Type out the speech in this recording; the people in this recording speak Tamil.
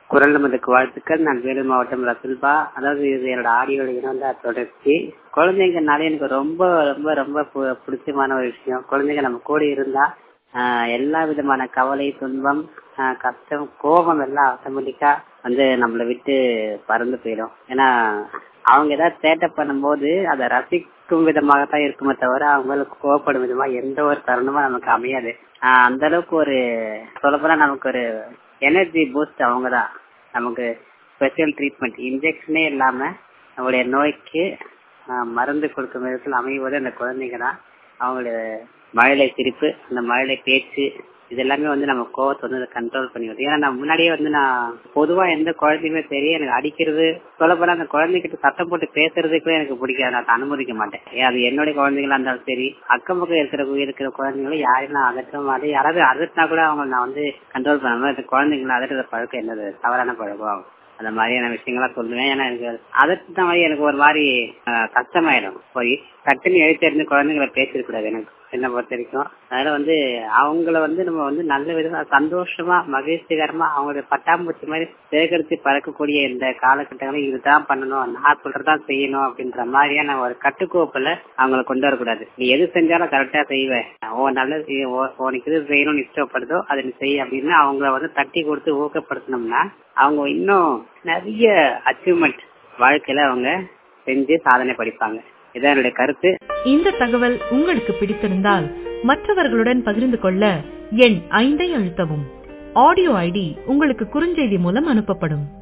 குரல் நமதுக்கு வாழ்த்துக்கள் நான் வேலூர் மாவட்டம் ரசுல்பா அதாவது இது என்னோட ஆடியோட இனந்தா தொடர்ச்சி குழந்தைங்கனாலே எனக்கு ரொம்ப ரொம்ப ரொம்ப பு- பிடிச்சமான ஒரு விஷயம் குழந்தைங்க நம்ம கூட இருந்தா ஆஹ் எல்லா விதமான கவலை துன்பம் ஆஹ் கஷ்டம் கோபம் எல்லாம் ஆட்டோமேட்டிக்கா வந்து நம்மளை விட்டு பறந்து போயிடும் ஏன்னா அவங்க ஏதாவது சேட்டை பண்ணும்போது அதை ரசிக்கும் விதமாகத்தான் இருக்குமே தவிர அவங்களுக்கு கோவப்படும் விதமா எந்த ஒரு தருணமும் நமக்கு அமையாது ஆஹ் அந்த அளவுக்கு ஒரு சொல்லப்போனா நமக்கு ஒரு எனர்ஜி பூஸ்ட் அவங்க தான் நமக்கு ஸ்பெஷல் ட்ரீட்மெண்ட் இன்ஜெக்ஷனே இல்லாம நம்மளுடைய நோய்க்கு ஆஹ் மருந்து கொடுக்கும் விதத்தில் அமைவது அந்த குழந்தைங்க தான் அவங்களுடைய மழலை சிரிப்பு அந்த மழலை பேச்சு இது எல்லாமே வந்து நம்ம கோவத்தை வந்து கண்ட்ரோல் பண்ணி வருது ஏன்னா நான் முன்னாடியே வந்து நான் பொதுவா எந்த குழந்தையுமே சரி எனக்கு அடிக்கிறது சொல்ல போனா அந்த குழந்தைகிட்ட சத்தம் போட்டு பேசுறது கூட எனக்கு பிடிக்காது நான் அனுமதிக்க மாட்டேன் ஏன் அது என்னுடைய குழந்தைங்களா இருந்தாலும் சரி அக்கம் பக்கம் இருக்கிற இருக்கிற குழந்தைங்களும் யாரையும் நான் அதட்ட மாதிரி யாராவது அதட்டினா கூட அவங்க நான் வந்து கண்ட்ரோல் பண்ணாம இந்த குழந்தைங்களை அதட்டுற பழக்கம் என்னது தவறான பழக்கம் அந்த மாதிரியான விஷயங்களா சொல்லுவேன் ஏன்னா எனக்கு அதட்ட மாதிரி எனக்கு ஒரு மாதிரி ஆஹ், கஷ்டமாயிடும் போய் டக்குன்னு எழுத்தறிந்து குழந்தைங்களை பேசிடக்கூடாது எனக்கு என்ன பொறுத்த வரைக்கும் அதனால வந்து அவங்கள வந்து நம்ம வந்து நல்ல விதமா சந்தோஷமா மகிழ்ச்சிகரமா அவங்களுடைய பட்டாம்பூச்சி மாதிரி சேகரித்து பறக்கக்கூடிய இந்த காலகட்டங்களும் இதுதான் பண்ணணும் நான் சொல்றதான் செய்யணும் அப்படின்ற மாதிரியான ஒரு கட்டுக்கோப்புல அவங்கள கொண்டு வரக்கூடாது நீ எது செஞ்சாலும் கரெக்டா செய்வேன் ஓ நல்லது செய்ய- ஓ- உனக்கு எது செய்யணும்னு இஷ்டப்படுதோ அதை நீ செய் அப்படின்னு அவங்கள வந்து தட்டி கொடுத்து ஊக்கப்படுத்தினோம்னா அவங்க இன்னும் நிறைய அச்சீவ்மெண்ட் வாழ்க்கையில அவங்க செஞ்சு சாதனை படிப்பாங்க இதான் என்னுடைய கருத்து இந்த தகவல் உங்களுக்கு பிடித்திருந்தால் மற்றவர்களுடன் பகிர்ந்து கொள்ள எண் ஐந்தை அழுத்தவும் ஆடியோ ஐடி உங்களுக்கு குறுஞ்செய்தி மூலம் அனுப்பப்படும்